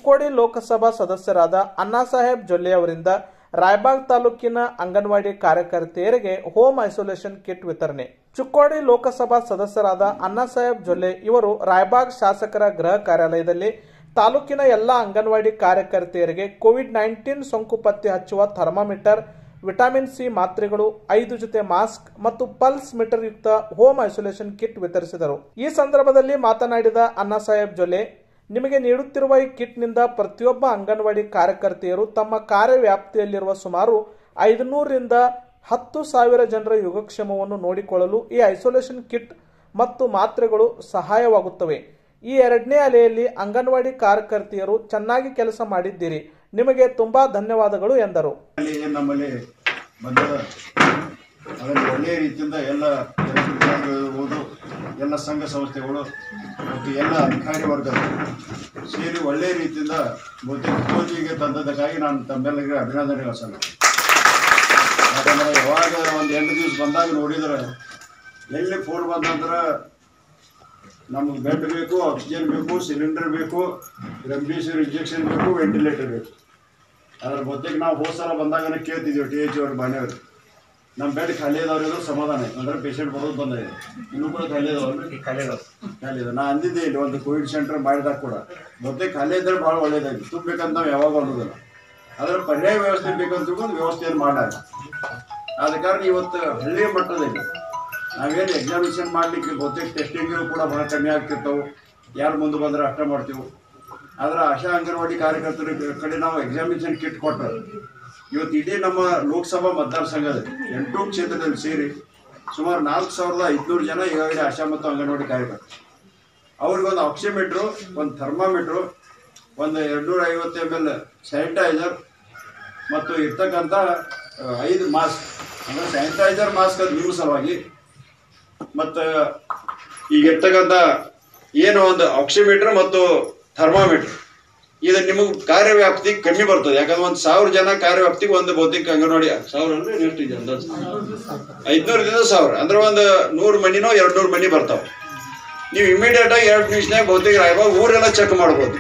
ಚಿಕ್ಕೋಡಿ ಲೋಕಸಭಾ ಸದಸ್ಯರಾದ ಅಣ್ಣಾಸಾಹೇಬ್ ಜೊಲ್ಲೆ ಅವರಿಂದ ರಾಯಬಾಗ್ ತಾಲೂಕಿನ ಅಂಗನವಾಡಿ ಕಾರ್ಯಕರ್ತೆಯರಿಗೆ ಹೋಮ್ ಐಸೋಲೇಷನ್ ಕಿಟ್ ವಿತರಣೆ ಚಿಕ್ಕೋಡಿ ಲೋಕಸಭಾ ಸದಸ್ಯರಾದ ಅಣ್ಣಾಸಾಹೇಬ್ ಜೊಲ್ಲೆ ಇವರು ರಾಯಬಾಗ್ ಶಾಸಕರ ಗೃಹ ಕಾರ್ಯಾಲಯದಲ್ಲಿ ತಾಲೂಕಿನ ಎಲ್ಲ ಅಂಗನವಾಡಿ ಕಾರ್ಯಕರ್ತೆಯರಿಗೆ ಕೋವಿಡ್ ನೈನ್ಟೀನ್ ಸೋಂಕು ಪತ್ತೆ ಹಚ್ಚುವ ಥರ್ಮಾಮೀಟರ್ ವಿಟಮಿನ್ ಸಿ ಮಾತ್ರೆಗಳು ಐದು ಜೊತೆ ಮಾಸ್ಕ್ ಮತ್ತು ಪಲ್ಸ್ ಮೀಟರ್ ಯುಕ್ತ ಹೋಮ್ ಐಸೋಲೇಷನ್ ಕಿಟ್ ವಿತರಿಸಿದರು ಈ ಸಂದರ್ಭದಲ್ಲಿ ಮಾತನಾಡಿದ ಅಣ್ಣಾಸಾಹೇಬ್ ಜೊಲೆ ನಿಮಗೆ ನೀಡುತ್ತಿರುವ ಈ ಕಿಟ್ನಿಂದ ಪ್ರತಿಯೊಬ್ಬ ಅಂಗನವಾಡಿ ಕಾರ್ಯಕರ್ತೆಯರು ತಮ್ಮ ಕಾರ್ಯವ್ಯಾಪ್ತಿಯಲ್ಲಿರುವ ಸುಮಾರು ಐದುನೂರರಿಂದ ಹತ್ತು ಸಾವಿರ ಜನರ ಯೋಗಕ್ಷೇಮವನ್ನು ನೋಡಿಕೊಳ್ಳಲು ಈ ಐಸೋಲೇಷನ್ ಕಿಟ್ ಮತ್ತು ಮಾತ್ರೆಗಳು ಸಹಾಯವಾಗುತ್ತವೆ ಈ ಎರಡನೇ ಅಲೆಯಲ್ಲಿ ಅಂಗನವಾಡಿ ಕಾರ್ಯಕರ್ತೆಯರು ಚೆನ್ನಾಗಿ ಕೆಲಸ ಮಾಡಿದ್ದೀರಿ ನಿಮಗೆ ತುಂಬಾ ಧನ್ಯವಾದಗಳು ಎಂದರು ಅಲ್ಲಿ ಏನ್ ನಮ್ಮಲ್ಲಿ ಬಂದದ ಅದನ್ನು ಒಳ್ಳೆಯ ರೀತಿಯಿಂದ ಎಲ್ಲ ಜನಪ್ರತಿನಿಧಿಗಳು ಎಲ್ಲ ಸಂಘ ಸಂಸ್ಥೆಗಳು ಮತ್ತು ಎಲ್ಲ ಅಧಿಕಾರಿ ವರ್ಗ ಸೇರಿ ಒಳ್ಳೆಯ ರೀತಿಯಿಂದ ಬಹುತೇಕ ಕೋಚಿಗೆ ತಂದದಕ್ಕಾಗಿ ನಾನು ತಮ್ಮೆಲ್ಲರಿಗೆ ಅಭಿನಂದನೆಗಳು ಸಲ್ಲ ಯಾಕಂದ್ರೆ ಯಾವಾಗ ಒಂದು ಎಂಟು ದಿವಸ ಬಂದಾಗ ನೋಡಿದ್ರೆ ಎಲ್ಲಿ ಫೋನ್ ಬಂದಂದ್ರೆ ನಮ್ಗೆ ಬೆಡ್ ಬೇಕು ಆಕ್ಸಿಜನ್ ಬೇಕು ಸಿಲಿಂಡರ್ ಬೇಕು ರೆಮ್ಡಿಸಿವಿರ್ ಇಂಜೆಕ್ಷನ್ ಬೇಕು ವೆಂಟಿಲೇಟರ್ ಬೇಕು ಅದ್ರ ಬಹುತೇಕ ನಾವು ಹೋದ ಸಲ ಬಂದಾಗ ಕೇಳ್ತಿದ್ದೀವಿ ಟಿ ಎಚ್ ಅವ್ರ ಮನೆಯವ್ರು ನಮ್ಮ ಬೆಡ್ ಖಾಲಿ ಇದಾವ್ರಿ ಅಂದ್ರೆ ಸಮಾಧಾನ ಐತೆ ಅಂದ್ರೆ ಪೇಷಂಟ್ ಬರೋದು ಬಂದಿದೆ ಇನ್ನೂ ಕೂಡ ಖಾಲಿ ಇದಾವಲ್ರಿ ಖಾಲಿ ಇದಾವೆ ಖಾಲಿ ಇದೆ ನಾ ಅಂದಿದ್ದೆ ಇಲ್ಲಿ ಒಂದು ಕೋವಿಡ್ ಸೆಂಟರ್ ಮಾಡಿದಾಗ ಕೂಡ ಬಹುತೇಕ ಖಾಲಿ ಇದ್ರೆ ಭಾಳ ಒಳ್ಳೇದಾಗಿ ತುಂಬಬೇಕಂತ ನಾವು ಯಾವಾಗ ಅನ್ನೋದಿಲ್ಲ ಅದ್ರ ಪರ್ಯಾಯ ವ್ಯವಸ್ಥೆ ಬೇಕಂತ ತಿಳ್ಕೊಂಡು ವ್ಯವಸ್ಥೆಯನ್ನು ಮಾಡಾಗ ಆದ ಕಾರಣ ಇವತ್ತು ಹಳ್ಳಿಯ ಮಟ್ಟದಲ್ಲಿ ನಾವೇನು ಎಕ್ಸಾಮಿನೇಷನ್ ಮಾಡ್ಲಿಕ್ಕೆ ಬಹುತೇಕ ಟೆಸ್ಟಿಂಗ್ ಕೂಡ ಬಹಳ ಕಮ್ಮಿ ಆಗ್ತಿರ್ತಾವೆ ಯಾರು ಮುಂದೆ ಬಂದ್ರೆ ಅಷ್ಟೇ ಮಾಡ್ತೀವಿ ಆದ್ರೆ ಆಶಾ ಅಂಗನವಾಡಿ ಕಾರ್ಯಕರ್ತರ ಕಡೆ ನಾವು ಎಕ್ಸಾಮಿನೇಷನ್ ಕಿಟ್ ಕೊಟ್ಟರು ಇವತ್ತು ಇಡೀ ನಮ್ಮ ಲೋಕಸಭಾ ಮತದಾರ ಸಂಘದಲ್ಲಿ ಎಂಟು ಕ್ಷೇತ್ರದಲ್ಲಿ ಸೇರಿ ಸುಮಾರು ನಾಲ್ಕು ಸಾವಿರದ ಐದುನೂರು ಜನ ಈಗಾಗಲೇ ಆಶಾ ಮತ್ತು ಅಂಗನವಾಡಿ ಕಾರ್ಯಕರ್ತರು ಅವ್ರಿಗೊಂದು ಆಕ್ಸಿಮೀಟ್ರು ಒಂದು ಥರ್ಮಾಮೀಟ್ರು ಒಂದು ಎರಡುನೂರ ಐವತ್ತು ಎಮ್ ಎಲ್ ಸ್ಯಾನಿಟೈಸರ್ ಮತ್ತು ಇರ್ತಕ್ಕಂಥ ಆ, ಐದು ಮಾಸ್ಕ್ ಅಂದರೆ ಸ್ಯಾನಿಟೈಸರ್ ಮಾಸ್ಕ್ ಅದು ನಿಮ್ಮ ಸಲುವಾಗಿ ಮತ್ತು ಈಗ ಇರ್ತಕ್ಕಂಥ ಏನು ಒಂದು ಆಕ್ಸಿಮೀಟರ್ ಮತ್ತು ಥರ್ಮಾಮೀಟರ್ ಇದು ನಿಮಗೆ ಕಾರ್ಯವ್ಯಾಪ್ತಿ ಕಮ್ಮಿ ಬರ್ತದೆ ಯಾಕಂದ್ರೆ ಒಂದು ಸಾವಿರ ಜನ ಕಾರ್ಯವ್ಯಾಪ್ತಿಗೆ ಒಂದು ಭೌತಿಕ ಅಂಗನವಾಡಿ ಸಾವಿರ ಅಂದ್ರೆ ಎಷ್ಟು ಇದೆ ಅಂದಾಜು ಐದ್ನೂರದಿಂದ ಸಾವಿರ ಅಂದ್ರೆ ಒಂದು ನೂರು ಮನಿನೋ ಎರಡು ನೂರು ಮನಿ ಬರ್ತಾವೆ ನೀವು ಇಮಿಡಿಯೇಟ್ ಆಗಿ ಎರಡು ನಿಮಿಷನಾಗ ಬಹುತೇಕ ರಾಯಬಾಗ್ ಊರೆಲ್ಲ ಚೆಕ್ ಮಾಡ್ಬೋದು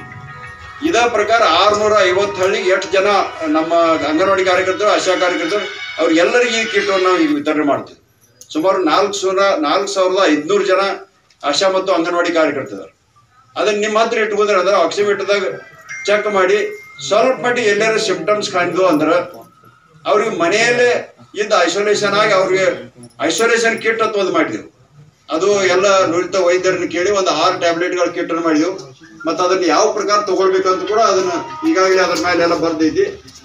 ಇದ ಪ್ರಕಾರ ಆರ್ನೂರ ಐವತ್ತು ಹಳ್ಳಿಗೆ ಎಷ್ಟು ಜನ ನಮ್ಮ ಅಂಗನವಾಡಿ ಕಾರ್ಯಕರ್ತರು ಆಶಾ ಕಾರ್ಯಕರ್ತರು ಅವ್ರಿಗೆಲ್ಲರಿಗೂ ಈ ಕಿಟ್ ನಾವು ಈಗ ವಿತರಣೆ ಮಾಡ್ತೀವಿ ಸುಮಾರು ನಾಲ್ಕು ಸಾವಿರ ನಾಲ್ಕು ಸಾವಿರದ ಐದುನೂರು ಜನ ಆಶಾ ಮತ್ತು ಅಂಗನವಾಡಿ ಕಾರ್ಯಕರ್ತರು ಅದನ್ನ ನಿಮ್ಮ ಹತ್ರ ಇಟ್ಕೊಂಡ್ರೆ ಅಂದ್ರೆ ಆಕ್ಸಿಮೀಟರ್ದಾಗ ಚೆಕ್ ಮಾಡಿ ಸ್ವಲ್ಪ ಮಟ್ಟಿಗೆ ಎಲ್ಲಾರು ಸಿಂಪ್ಟಮ್ಸ್ ಕಾಣಿದ್ವು ಅಂದ್ರೆ ಅವ್ರಿಗೆ ಮನೆಯಲ್ಲೇ ಇದ್ದ ಐಸೋಲೇಷನ್ ಆಗಿ ಅವ್ರಿಗೆ ಐಸೋಲೇಷನ್ ಕಿಟ್ ಅಂತ ಒಂದು ಮಾಡಿದೆವು ಅದು ಎಲ್ಲ ನುರಿತ ವೈದ್ಯರನ್ನ ಕೇಳಿ ಒಂದು ಆರು ಟ್ಯಾಬ್ಲೆಟ್ಗಳ ಕಿಟ್ ಅನ್ನು ಮಾಡಿದೆವು ಮತ್ತು ಅದನ್ನ ಯಾವ ಪ್ರಕಾರ ತಗೊಳ್ಬೇಕಂತ ಕೂಡ ಅದನ್ನ ಈಗಾಗಲೇ ಅದ್ರ ಮೇಲೆ ಎಲ್ಲ ಬರ್ದೈತಿ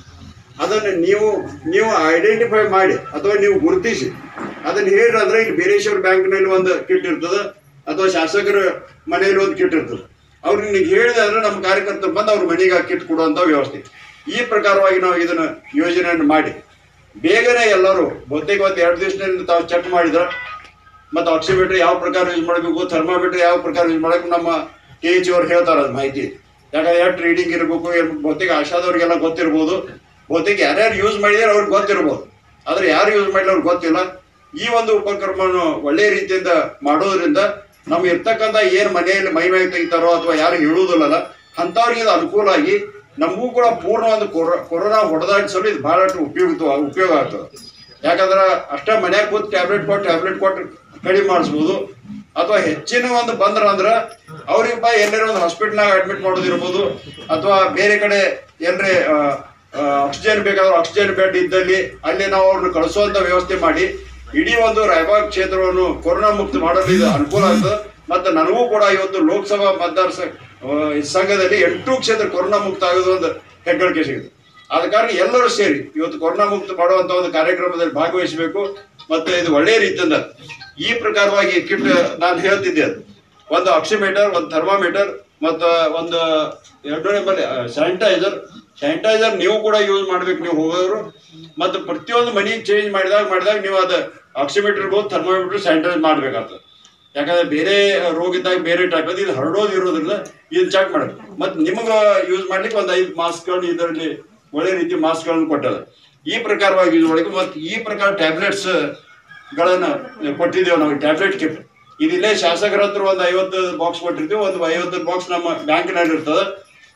ಅದನ್ನ ನೀವು ನೀವು ಐಡೆಂಟಿಫೈ ಮಾಡಿ ಅಥವಾ ನೀವು ಗುರುತಿಸಿ ಅದನ್ನ ಹೇಳಿದ್ರೆ ಅಂದ್ರೆ ಇಲ್ಲಿ ಬೀರೇಶ್ವರ ಬ್ಯಾಂಕ್ನಲ್ಲಿ ಒಂದು ಕಿಟ್ ಇರ್ತದೆ ಅಥವಾ ಶಾಸಕರ ಮನೆಯಲ್ಲಿ ಒಂದು ಕಿಟ್ ಇರ್ತದೆ ಅವ್ರಿಗೆ ನೀವು ಹೇಳಿದೆ ಅಂದ್ರೆ ನಮ್ಮ ಕಾರ್ಯಕರ್ತರು ಬಂದು ಅವ್ರ ಮನೆಗೆ ಆ ಕಿಟ್ ಕೊಡುವಂತ ವ್ಯವಸ್ಥೆ ಈ ಪ್ರಕಾರವಾಗಿ ನಾವು ಇದನ್ನ ಯೋಜನೆಯನ್ನು ಮಾಡಿ ಬೇಗನೆ ಎಲ್ಲರೂ ಬಹುತೇಕ ಒಂದು ಎರಡು ದಿವಸದಿಂದ ತಾವು ಚೆಕ್ ಮಾಡಿದ್ರೆ ಮತ್ತು ಆಕ್ಸಿಮೀಟರ್ ಯಾವ ಪ್ರಕಾರ ಯೂಸ್ ಮಾಡಬೇಕು ಥರ್ಮಾಮೀಟರ್ ಯಾವ ಪ್ರಕಾರ ಯೂಸ್ ಮಾಡಬೇಕು ನಮ್ಮ ಕೆ ಎಚ್ ಅವ್ರು ಹೇಳ್ತಾರೆ ಅದು ಮಾಹಿತಿ ಯಾಕಂದ್ರೆ ಎಷ್ಟು ರೀಡಿಂಗ್ ಇರಬೇಕು ಏನ್- ಬಹುತೇಕ ಆಶಾದವ್ರಿಗೆಲ್ಲ ಗೊತ್ತಿರ್ಬೋದು ಬಹುತೇಕ ಯಾರ್ಯಾರು ಯೂಸ್ ಮಾಡಿದಾರೆ ಅವ್ರಿಗೆ ಗೊತ್ತಿರ್ಬೋದು ಆದ್ರೆ ಯಾರು ಯೂಸ್ ಮಾಡಿಲ್ಲ ಅವ್ರಿಗೆ ಗೊತ್ತಿಲ್ಲ ಈ ಒಂದು ಉಪಕ್ರಮವನ್ನು ಒಳ್ಳೆಯ ರೀತಿಯಿಂದ ಮಾಡೋದ್ರಿಂದ ನಮ್ಗೆ ಇರ್ತಕ್ಕಂಥ ಏನ್ ಮನೆಯಲ್ಲಿ ಮೈ ಮೇಲೆ ತೆಗಿತಾರೋ ಅಥವಾ ಯಾರು ಹೇಳುವುದಿಲ್ಲಲ್ಲ ಅಂಥವ್ರಿಗೆ ಇದು ಅನುಕೂಲ ಆಗಿ ನಮಗೂ ಕೂಡ ಪೂರ್ಣ ಒಂದು ಕೊರ- ಕೊರೋನಾ ಹೊಡೆದಾಡಿಸಲು ಇದು ಬಹಳಷ್ಟು ಉಪಯುಕ್ತ ಉಪಯೋಗ ಆಗ್ತದೆ ಯಾಕಂದ್ರೆ ಅಷ್ಟೇ ಮನ್ಯಾಗ ಕೂತ್ ಟ್ಯಾಬ್ಲೆಟ್ ಕೊಟ್ಟು ಟ್ಯಾಬ್ಲೆಟ್ ಕೊಟ್ಟು ಕಡಿಮೆ ಮಾಡಿಸ್ಬೋದು ಅಥವಾ ಹೆಚ್ಚಿನ ಒಂದು ಬಂದ್ರ ಅಂದ್ರೆ ಅವ್ರಿಗೆ ಬಾ ಎಲ್ಲರ ಒಂದು ಹಾಸ್ಪಿಟ್ಲ್ನಾಗ ಅಡ್ಮಿಟ್ ಮಾಡೋದಿರ್ಬೋದು ಅಥವಾ ಬೇರೆ ಕಡೆ ಎಲ್ಲರೇ ಆಕ್ಸಿಜನ್ ಬೇಕಾದ್ರೆ ಆಕ್ಸಿಜನ್ ಬೆಡ್ ಇದ್ದಲ್ಲಿ ಅಲ್ಲಿ ನಾವು ಅವ್ರನ್ನ ಕಳಿಸುವಂತ ವ್ಯವಸ್ಥೆ ಮಾಡಿ ಇಡೀ ಒಂದು ರಾಯಬಾಗ್ ಕ್ಷೇತ್ರವನ್ನು ಕೊರೋನಾ ಮುಕ್ತ ಮಾಡಲು ಇದು ಅನುಕೂಲ ಆಗ್ತದೆ ಮತ್ತೆ ನನಗೂ ಕೂಡ ಇವತ್ತು ಲೋಕಸಭಾ ಮತದಾರ ಸ- ಆ, ಸಂಘದಲ್ಲಿ ಎಂಟು ಕ್ಷೇತ್ರ ಕೊರೋನಾ ಮುಕ್ತ ಆಗೋದು ಒಂದು ಹೆಗ್ಗಳಿಕೆ ಸಿಗುತ್ತೆ ಆದ ಕಾರಣ ಎಲ್ಲರೂ ಸೇರಿ ಇವತ್ತು ಕೊರೋನಾ ಮುಕ್ತ ಮಾಡುವಂತ ಒಂದು ಕಾರ್ಯಕ್ರಮದಲ್ಲಿ ಭಾಗವಹಿಸಬೇಕು ಮತ್ತೆ ಇದು ಒಳ್ಳೆಯ ರೀತಿಯಿಂದ ಈ ಪ್ರಕಾರವಾಗಿ ಕಿಟ್ ನಾನು ಹೇಳ್ತಿದ್ದೆ ಅದು ಒಂದು ಆಕ್ಸಿಮೀಟರ್ ಒಂದು ಥರ್ಮಾಮೀಟರ್ ಮತ್ತು ಒಂದು ಎರಡು ನಂಬರ್ ಸ್ಯಾನಿಟೈಸರ್ ಸ್ಯಾನಿಟೈಸರ್ ನೀವು ಕೂಡ ಯೂಸ್ ಮಾಡ್ಬೇಕು ನೀವು ಹೋಗೋರು ಮತ್ತು ಪ್ರತಿಯೊಂದು ಮನಿ ಚೇಂಜ್ ಮಾಡಿದಾಗ ಮಾಡಿದಾಗ ನೀವು ಅದು ಆಕ್ಸಿಮೀಟರ್ ಇರ್ಬೋದು ಥರ್ಮಾಮೀಟರ್ ಸ್ಯಾನಿಟೈಸ್ ಮಾಡ್ಬೇಕಾಗ್ತದೆ ಯಾಕಂದ್ರೆ ಬೇರೆ ರೋಗ ಇದ್ದಾಗ ಬೇರೆ ಟೈಪ್ ಅದು ಇದು ಹರಡೋದು ಇರೋದ್ರಿಂದ ಇದನ್ನ ಚೆಕ್ ಮಾಡಬೇಕು ಮತ್ತು ನಿಮಗೆ ಯೂಸ್ ಮಾಡ್ಲಿಕ್ಕೆ ಒಂದು ಐದು ಮಾಸ್ಕ್ಗಳನ್ನು ಇದರಲ್ಲಿ ಒಳ್ಳೆ ರೀತಿ ಮಾಸ್ಕ್ಗಳನ್ನು ಕೊಟ್ಟದ ಈ ಪ್ರಕಾರವಾಗಿ ಯೂಸ್ ಮಾಡಬೇಕು ಮತ್ತು ಈ ಪ್ರಕಾರ ಟ್ಯಾಬ್ಲೆಟ್ಸ್ ಗಳನ್ನ ಕೊಟ್ಟಿದ್ದೇವೆ ನಾವು ಟ್ಯಾಬ್ಲೆಟ್ ಕಿಟ್ ಇದಿಲ್ಲೇ ಶಾಸಕರ ಹತ್ರ ಒಂದು ಐವತ್ತು ಬಾಕ್ಸ್ ಕೊಟ್ಟಿರ್ತೀವಿ ಒಂದು ಐವತ್ತು ಬಾಕ್ಸ್ ನಮ್ಮ ಬ್ಯಾಂಕ್ನಲ್ಲಿ ಇರ್ತದೆ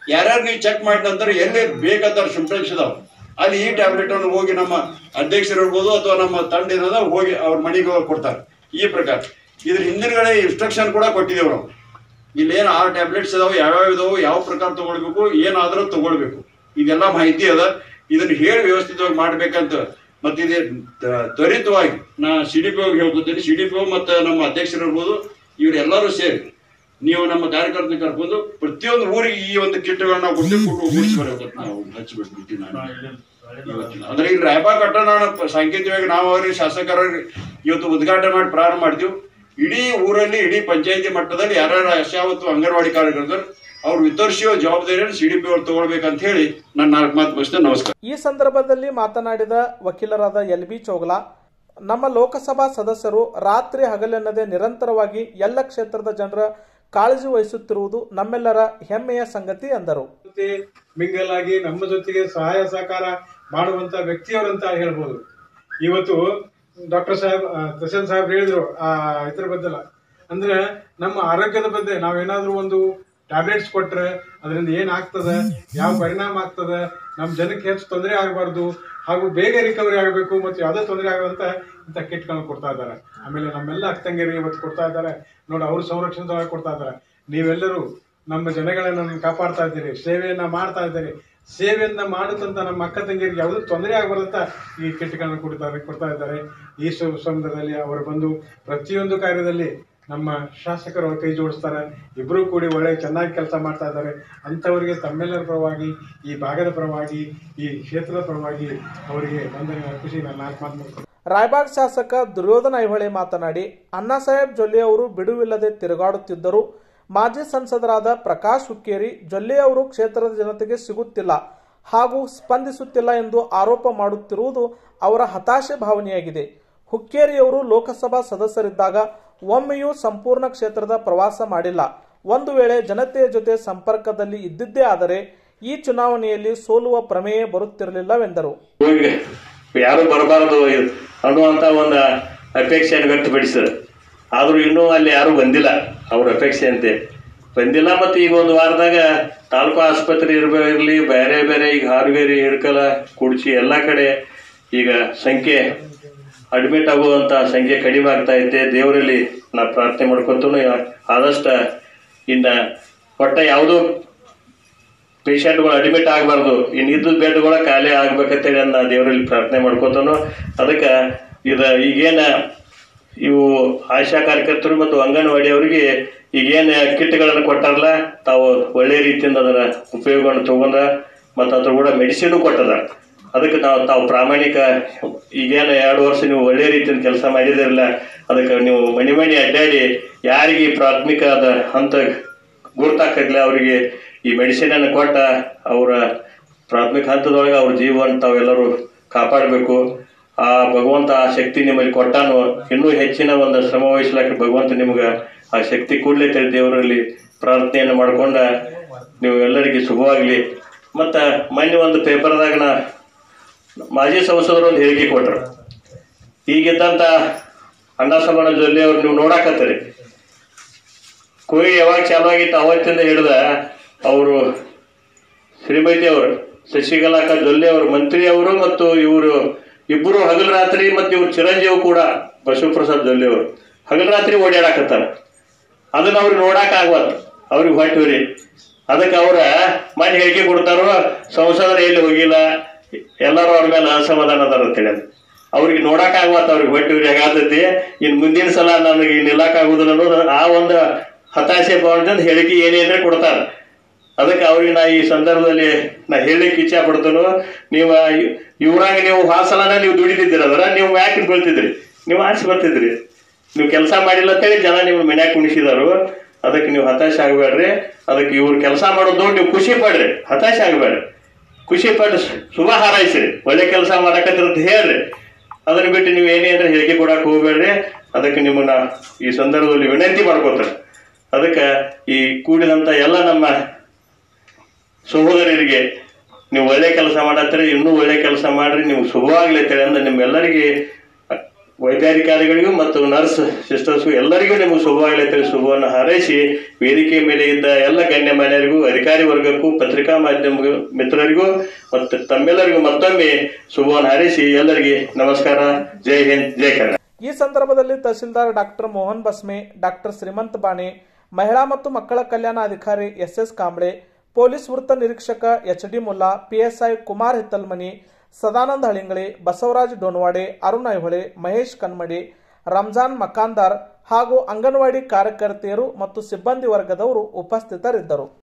ಯಾರ್ಯಾರು ನೀವು ಚೆಕ್ ಮಾಡಿದ ನಂತರ ಎಲ್ಲಿ ಬೇಕಾದ ಸಿಂಪ್ಟಮ್ಸ್ ಇದಾವೆ ಅಲ್ಲಿ ಈ ಟ್ಯಾಬ್ಲೆಟ್ ಅನ್ನು ಹೋಗಿ ನಮ್ಮ ಅಧ್ಯಕ್ಷರು ಇರ್ಬೋದು ಅಥವಾ ನಮ್ಮ ತಂಡ ಏನದ ಹೋಗಿ ಅವ್ರ ಮನೆಗೆ ಹೋಗಿ ಕೊಡ್ತಾರೆ ಈ ಪ್ರಕಾರ ಇದ್ರ ಹಿಂದಿನಗಡೆ ಇನ್ಸ್ಟ್ರಕ್ಷನ್ ಕೂಡ ಕೊಟ್ಟಿದ್ದೇವೆ ನಾವು ಇಲ್ಲೇನು ಆರು ಟ್ಯಾಬ್ಲೆಟ್ಸ್ ಇದಾವೆ ಯಾವ್ಯಾವ ಇದಾವೆ ಯಾವ ಪ್ರಕಾರ ತಗೊಳ್ಬೇಕು ಏನಾದರೂ ತಗೊಳ್ಬೇಕು ಇದೆಲ್ಲ ಮಾಹಿತಿ ಅದ ಇದನ್ನ ಹೇಳಿ ವ್ಯವಸ್ಥಿತವಾಗಿ ಮಾಡ್ಬೇಕಂತ ಮತ್ತೆ ಇದು ತ- ತ್ವರಿತವಾಗಿ ನಾ ಸಿ ಡಿ ಪಿ ಹೋಗಿ ಹೇಳ್ಕೊತೀನಿ ಸಿ ಡಿ ಪಿ ಮತ್ತು ನಮ್ಮ ಅಧ್ಯಕ್ಷರು ಇರ್ಬೋದು ಇವರೆಲ್ಲರೂ ಸೇರಿ ನೀವು ನಮ್ಮ ಕಾರ್ಯಕರ್ತನ ಕರ್ಕೊಂಡು ಪ್ರತಿಯೊಂದು ಊರಿಗೆ ಈ ಒಂದು ಕಿಟ್ಗಳನ್ನ ನಾವು ಕೊಟ್ಟು ಕೊಟ್ಟು ಮುಗಿಸಿ ಬರಬೇಕು ನಾವು ಹಚ್ಚಿಬಿಟ್ಬಿಡ್ತೀವಿ ನಾನು ಇವತ್ತಿನ ಅಂದ್ರೆ ಇಲ್ಲಿ ರಾಯಬಾಗ್ ಘಟ್ಟ ನಾನು ಪ- ಸಾಂಕೇತಿಕವಾಗಿ ನಾವು ಅವ್ರಿಗೆ ಶಾಸಕರ ಇವತ್ತು ಉದ್ಘಾಟನೆ ಮಾಡಿ ಪ್ರಾರಂಭ ಮಾಡ್ತೀವಿ ಇಡೀ ಊರಲ್ಲಿ ಇಡೀ ಪಂಚಾಯತಿ ಮಟ್ಟದಲ್ಲಿ ಯಾರ್ಯಾರು ಯಶಾವತ್ತು ಅಂಗನವಾಡಿ ಕಾರ್ಯಕರ್ತರು ಅವ್ರು ವಿತರಿಸುವ ಜವಾಬ್ದಾರಿಯನ್ನು ಸಿ ಡಿ ಪಿ ಅವ್ರು ತಗೊಳ್ಬೇಕಂತ ಹೇಳಿ ನಾನು ನಾಲ್ಕು ಮಾತು ಮುಗಿಸ್ತೇನೆ ನಮಸ್ಕಾರ ಈ ಸಂದರ್ಭದಲ್ಲಿ ಮಾತನಾಡಿದ ವಕೀಲರಾದ ಎಲ್ ಬಿ ಚೌಗಲಾ ನಮ್ಮ ಲೋಕಸಭಾ ಸದಸ್ಯರು ರಾತ್ರಿ ಹಗಲೆನ್ನದೆ ನಿರಂತರವಾಗಿ ಎಲ್ಲ ಕ್ಷೇತ್ರದ ಜನರ ಕಾಳಜಿ ವಹಿಸುತ್ತಿರುವುದು ನಮ್ಮೆಲ್ಲರ ಹೆಮ್ಮೆಯ ಸಂಗತಿ ಎಂದರು ಜೊತೆ ಮಿಂಗಲ್ ಆಗಿ ನಮ್ಮ ಜೊತೆಗೆ ಸಹಾಯ ಸಹಕಾರ ಮಾಡುವಂತ ವ್ಯಕ್ತಿಯವರಂತ ಹೇಳ್ಬೋದು ಇವತ್ತು ಡಾಕ್ಟರ್ ಸಾಹೇಬ್ ಆ, ದರ್ಶನ್ ಸಾಹೇಬ್ ಹೇಳಿದ್ರು ಆ ಇದ್ರ ಬದ್ದಲ್ಲ ಅಂದ್ರೆ ನಮ್ಮ ಆರೋಗ್ಯದ ಬಗ್ಗೆ ನಾವೇನಾದ್ರೂ ಒಂದು ಟ್ಯಾಬ್ಲೆಟ್ಸ್ ಕೊಟ್ರೆ ಅದರಿಂದ ಏನ್ ಆಗ್ತದೆ ಯಾವ ಪರಿಣಾಮ ಆಗ್ತದೆ ನಮ್ಮ ಜನಕ್ಕೆ ಹೆಚ್ಚು ತೊಂದರೆ ಆಗಬಾರ್ದು ಹಾಗೂ ಬೇಗ ರಿಕವರಿ ಆಗಬೇಕು ಮತ್ತು ಯಾವುದೇ ತೊಂದರೆ ಆಗದಂತ ಇಂಥ ಕಿಟ್ಗಳನ್ನ ಕೊಡ್ತಾ ಇದ್ದಾರೆ ಆಮೇಲೆ ನಮ್ಮೆಲ್ಲ ಅಕ್ಕಂಗಿರಿಗೆ ಇವತ್ತು ಕೊಡ್ತಾ ಇದ್ದಾರೆ ನೋಡಿ ಅವ್ರ ಸಂರಕ್ಷಣೆ ಕೊಡ್ತಾ ಇದ್ದಾರೆ ನೀವೆಲ್ಲರೂ ನಮ್ಮ ಜನಗಳನ್ನ ಕಾಪಾಡ್ತಾ ಇದ್ದೀರಿ ಸೇವೆಯನ್ನ ಮಾಡ್ತಾ ಇದ್ದೀರಿ ಸೇವೆಯನ್ನ ಮಾಡುತ್ತಂತ ನಮ್ಮ ಅಕ್ಕ ತಂಗಿಯರಿಗೆ ಯಾವುದೂ ತೊಂದರೆ ಆಗಬಾರ್ದಂತ ಈ ಕಿಟ್ಗಳನ್ನ ಕೊಡ್ತಾರೆ ಕೊಡ್ತಾ ಇದ್ದಾರೆ ಈ ಸು- ಸಂದರ್ಭದಲ್ಲಿ ಅವರು ಬಂದು ಪ್ರತಿಯೊಂದು ಕಾರ್ಯದಲ್ಲಿ ನಮ್ಮ ಶಾಸಕರು ಅವ್ರ ಕೈ ಜೋಡಿಸ್ತಾರೆ ಇಬ್ಬರೂ ಕೂಡಿ ಒಳ್ಳೆ ಚೆನ್ನಾಗಿ ಕೆಲಸ ಮಾಡ್ತಾ ಇದ್ದಾರೆ ಅಂಥವರಿಗೆ ತಮ್ಮೆಲ್ಲರ ಪರವಾಗಿ ಈ ಭಾಗದ ಪರವಾಗಿ ಈ ಕ್ಷೇತ್ರದ ಪರವಾಗಿ ಅವರಿಗೆ ವಂದನೆ ಖುಷಿ ನಾನು ನಾಲ್ಕು ಮಾತು ಮುಗಿಸ್ತೇನೆ. ರಾಯಬಾಗ್ ಶಾಸಕ ದುರ್ಯೋಧನ ಐಹೊಳೆ ಮಾತನಾಡಿ ಅಣ್ಣಾಸಾಹೇಬ್ ಜೊಲ್ಲೆ ಅವರು ಬಿಡುವಿಲ್ಲದೆ ತಿರುಗಾಡುತ್ತಿದ್ದರು ಮಾಜಿ ಸಂಸದರಾದ ಪ್ರಕಾಶ್ ಹುಕ್ಕೇರಿ ಜೊಲ್ಲೆ ಅವರು ಕ್ಷೇತ್ರದ ಜನತೆಗೆ ಸಿಗುತ್ತಿಲ್ಲ ಹಾಗೂ ಸ್ಪಂದಿಸುತ್ತಿಲ್ಲ ಎಂದು ಆರೋಪ ಮಾಡುತ್ತಿರುವುದು ಅವರ ಹತಾಶೆ ಭಾವನೆಯಾಗಿದೆ ಹುಕ್ಕೇರಿಯವರು ಲೋಕಸಭಾ ಸದಸ್ಯರಿದ್ದಾಗ ಒಮ್ಮೆಯೂ ಸಂಪೂರ್ಣ ಕ್ಷೇತ್ರದ ಪ್ರವಾಸ ಮಾಡಿಲ್ಲ ಒಂದು ವೇಳೆ ಜನತೆಯ ಜೊತೆ ಸಂಪರ್ಕದಲ್ಲಿ ಇದ್ದಿದ್ದೇ ಆದರೆ ಈ ಚುನಾವಣೆಯಲ್ಲಿ ಸೋಲುವ ಪ್ರಮೇಯ ಬರುತ್ತಿರಲಿಲ್ಲವೆಂದರು ಹೋಗಿ ಯಾರು ಬರಬಾರದು ಅನ್ನುವಂತ ಒಂದು ಅಪೇಕ್ಷೆಯನ್ನು ವ್ಯಕ್ತಪಡಿಸಿದ್ರು ಆದರೂ ಇನ್ನೂ ಅಲ್ಲಿ ಯಾರು ಬಂದಿಲ್ಲ ಅವ್ರ ಅಪೇಕ್ಷೆಯಂತೆ ಬಂದಿಲ್ಲ ಮತ್ತು ಈಗ ಒಂದು ವಾರದಾಗ ತಾಲೂಕು ಆಸ್ಪತ್ರೆ ಇರ್ಬ ಇರಲಿ ಬೇರೆ ಬೇರೆ ಈಗ ಹಾರುಗೇರಿ ಹಿಡ್ಕಲ ಕುಡ್ಚಿ ಎಲ್ಲ ಕಡೆ ಈಗ ಸಂಖ್ಯೆ ಅಡ್ಮಿಟ್ ಆಗುವಂಥ ಸಂಖ್ಯೆ ಕಡಿಮೆ ಆಗ್ತಾ ಐತೆ ದೇವರಲ್ಲಿ ನಾ ಪ್ರಾರ್ಥನೆ ಮಾಡ್ಕೊತನು ಆದಷ್ಟು ಇನ್ನು ಒಟ್ಟ ಯಾವುದೋ ಪೇಷಂಟ್ಗಳು ಅಡ್ಮಿಟ್ ಆಗಬಾರ್ದು ಇನ್ನು ಇದ್ದ ಬೆಡ್ಗಳ ಖಾಲಿ ಆಗ್ಬೇಕಂತೇಳಿ ನಾ ದೇವರಲ್ಲಿ ಪ್ರಾರ್ಥನೆ ಮಾಡ್ಕೊತಾನು ಅದಕ್ಕೆ ಇದು ಈಗೇನ ಇವು ಆಶಾ ಕಾರ್ಯಕರ್ತರು ಮತ್ತು ಅಂಗನವಾಡಿ ಅವರಿಗೆ ಈಗೇನು ಕಿಟ್ಗಳನ್ನು ಕೊಟ್ಟಾರಲ್ಲ ತಾವು ಒಳ್ಳೆ ರೀತಿಯಿಂದ ಅದರ ಉಪಯೋಗವನ್ನು ತಗೊಂಡ ಮತ್ತು ಅದ್ರ ಕೂಡ ಮೆಡಿಸಿನು ಕೊಟ್ಟದ ಅದಕ್ಕೆ ನಾವು ತಾವು ಪ್ರಾಮಾಣಿಕ ಈಗೇನು ಎರಡು ವರ್ಷ ನೀವು ಒಳ್ಳೆ ರೀತಿಯಿಂದ ಕೆಲಸ ಮಾಡಿದಿರಲ್ಲ ಅದಕ್ಕೆ ನೀವು ಮನೆ ಮನೆ ಅಡ್ಡಾಡಿ ಯಾರಿಗೆ ಪ್ರಾಥಮಿಕ ಅದ ಹಂತ ಗುರ್ತಾಕತ್ಲೆ ಅವರಿಗೆ ಈ ಮೆಡಿಸಿನನ್ನು ಕೊಟ್ಟ ಅವರ ಪ್ರಾಥಮಿಕ ಹಂತದೊಳಗೆ ಅವ್ರ ಜೀವನ ತಾವೆಲ್ಲರೂ ಕಾಪಾಡಬೇಕು ಆ ಭಗವಂತ ಆ ಶಕ್ತಿ ನಿಮ್ಮಲ್ಲಿ ಕೊಟ್ಟಾನು ಇನ್ನೂ ಹೆಚ್ಚಿನ ಒಂದು ಶ್ರಮ ವಹಿಸ್ಲಿಕ್ಕೆ ಭಗವಂತ ನಿಮ್ಗೆ ಆ ಶಕ್ತಿ ಕೂಡಲೇ ತಿಳಿ ದೇವರಲ್ಲಿ ಪ್ರಾರ್ಥನೆಯನ್ನು ಮಾಡ್ಕೊಂಡ ನೀವು ಎಲ್ಲರಿಗೆ ಶುಭವಾಗಲಿ ಮತ್ತು ಮೊನ್ನೆ ಒಂದು ಪೇಪರ್ದಾಗ ನಾ ಮಾಜಿ ಸಂಸದರು ಒಂದು ಹೇಳಿಕೆ ಕೊಟ್ಟರು ಈಗಿದ್ದಂಥ ಅಣ್ಣಾಸಮಣ ಜೊಲ್ಲೆ ಅವ್ರು ನೀವು ನೋಡಾಕತ್ತೀರಿ ಕೋವಿಡ್ ಯಾವಾಗ ಚಾಲು ಆಗಿತ್ತು ಅವತ್ತಿಂದ ಹಿಡಿದ ಅವರು ಶ್ರೀಮತಿ ಅವರು ಶಶಿಕಲಾಕ ಜೊಲ್ಲೆ ಅವರು ಮಂತ್ರಿ ಅವರು ಮತ್ತು ಇವರು ಇಬ್ಬರು ಹಗಲು ರಾತ್ರಿ ಮತ್ತು ಇವ್ರು ಚಿರಂಜೀವಿ ಕೂಡ ಬಸವಪ್ರಸಾದ್ ಜೊಲ್ಲೆ ಅವರು ಹಗಲು ರಾತ್ರಿ ಓಡಾಡಕತ್ತಾರ ಅದನ್ನ ಅವ್ರಿಗೆ ನೋಡಾಕ ಆಗ್ವತ್ ಅವ್ರಿಗೆ ಹೊಟ್ಟಿವ್ರಿ ಅದಕ್ಕೆ ಅವ್ರ ಮನೆ ಹೇಳಿಕೆ ಕೊಡ್ತಾರೋ ಸಂಸದರು ಎಲ್ಲಿ ಹೋಗಿಲ್ಲ ಎಲ್ಲರೂ ಅವ್ರ ಮೇಲೆ ಅಸಮಾಧಾನ ಅದಾರ ಅಂತೇಳಿ ಅದು. ಅವ್ರಿಗೆ ನೋಡಾಕ ಆಗ್ವತ್ ಅವ್ರಿಗೆ ಹೊಟ್ಟಿವ್ರಿ ಹೇಗಾಗ್ತೈತಿ ಇನ್ನು ಮುಂದಿನ ಸಲ ನನಗೆ ನಿಲ್ಲಕ್ ಆಗುದಿಲ್ಲ ಅನ್ನೋದು ಆ ಒಂದು ಹತಾಶೆ ಭಾವದಿಂದ ಹೇಳಿಕೆ ಏನೇನ್ರೆ ಕೊಡ್ತಾರ ಅದಕ್ಕೆ ಅವ್ರಿಗೆ ನಾ ಈ ಸಂದರ್ಭದಲ್ಲಿ ನಾ ಹೇಳಿಕ್ಕೆ ಇಚ್ಛೆ ಪಡ್ತೇನೆ ನೀವು ಇ- ಇವ್ರಾಗ ನೀವು ಹಾಸಲನ ನೀವು ದುಡಿತಿದ್ದೀರ ಅದರ ನೀವು ಯಾಕೆ ಬೀಳ್ತಿದ್ರಿ ನೀವು ಆಸೆ ಬರ್ತಿದ್ರಿ ನೀವು ಕೆಲಸ ಮಾಡಿಲ್ಲ ಅಂತೇಳಿ ಜನ ನಿಮ್ಮ ಮನ್ಯಾಗ ಕುಣಿಸಿದಾರು ಅದಕ್ಕೆ ನೀವು ಹತಾಶೆ ಆಗಬೇಡ್ರಿ ಅದಕ್ಕೆ ಇವ್ರು ಕೆಲಸ ಮಾಡೋದು ನೋಡಿ ನೀವು ಖುಷಿ ಪಡ್ರಿ ಹತಾಶೆ ಆಗಬೇಡ್ರಿ ಖುಷಿ ಪಟ್ಟು ಶುಭ ಹಾರೈಸ್ರಿ ಒಳ್ಳೆ ಕೆಲಸ ಮಾಡಕತ್ತಿರಂತ ಹೇಳ್ರಿ ಅದನ್ನ ಬಿಟ್ಟು ನೀವು ಏನೇ ಅಂದ್ರೆ ಹೇಳಿಕೆ ಕೊಡಕ್ಕೆ ಹೋಗ್ಬೇಡ್ರಿ ಅದಕ್ಕೆ ನಿಮ್ಮನ್ನ ಈ ಸಂದರ್ಭದಲ್ಲಿ ವಿನಂತಿ ಮಾಡ್ಕೋತಾರೆ ಅದಕ್ಕೆ ಈ ಕೂಡಿದಂಥ ಎಲ್ಲ ನಮ್ಮ ಸಹೋದರರಿಗೆ ನೀವು ಒಳ್ಳೆ ಕೆಲಸ ಮಾಡತ್ತೀರಿ ಇನ್ನೂ ಒಳ್ಳೆ ಕೆಲಸ ಮಾಡ್ರಿ ನೀವು ಶುಭವಾಗ್ಲಿ ಅಂತೇಳಿ ಅಂದ್ರೆ ನಿಮ್ಮೆಲ್ಲರಿಗೆ ವೈದ್ಯಾಧಿಕಾರಿಗಳಿಗೂ ಮತ್ತು ನರ್ಸ್ ಸಿಸ್ಟರ್ಸ್ಗೂ ಎಲ್ಲರಿಗೂ ನಿಮಗೆ ಶುಭವಾಗಲಿ ಅಂತೇಳಿ ಶುಭವನ್ನು ಹಾರೈಸಿ ವೇದಿಕೆ ಮೇಲೆ ಇದ್ದ ಎಲ್ಲ ಗಣ್ಯಮಾನ್ಯರಿಗೂ ಅಧಿಕಾರಿ ವರ್ಗಕ್ಕೂ ಪತ್ರಿಕಾ ಮಾಧ್ಯಮ ಮಿತ್ರರಿಗೂ ಮತ್ತು ತಮ್ಮೆಲ್ಲರಿಗೂ ಮತ್ತೊಮ್ಮೆ ಶುಭವನ್ನು ಹಾರೈಸಿ ಎಲ್ಲರಿಗೆ ನಮಸ್ಕಾರ ಜೈ ಹಿಂದ್ ಜೈ ಕನ್ನಡ ಈ ಸಂದರ್ಭದಲ್ಲಿ ತಹಸೀಲ್ದಾರ್ ಡಾಕ್ಟರ್ ಮೋಹನ್ ಬಸ್ಮೆ ಡಾಕ್ಟರ್ ಶ್ರೀಮಂತ್ ಬಾಣೆ ಮಹಿಳಾ ಮತ್ತು ಮಕ್ಕಳ ಕಲ್ಯಾಣ ಅಧಿಕಾರಿ ಎಸ್ ಎಸ್ ಕಾಂಬ್ಳೆ ಪೊಲೀಸ್ ವೃತ್ತ ನಿರೀಕ್ಷಕ H D Mulla PSI Kumar Hittalmani Sadananda Halingali Basavaraj Donwade Arun Aihole Mahesh Kanmadi Ramzan Makandar ಹಾಗೂ ಅಂಗನವಾಡಿ ಕಾರ್ಯಕರ್ತೆಯರು ಮತ್ತು ಸಿಬ್ಬಂದಿ ವರ್ಗದವರು ಉಪಸ್ಥಿತರಿದ್ದರು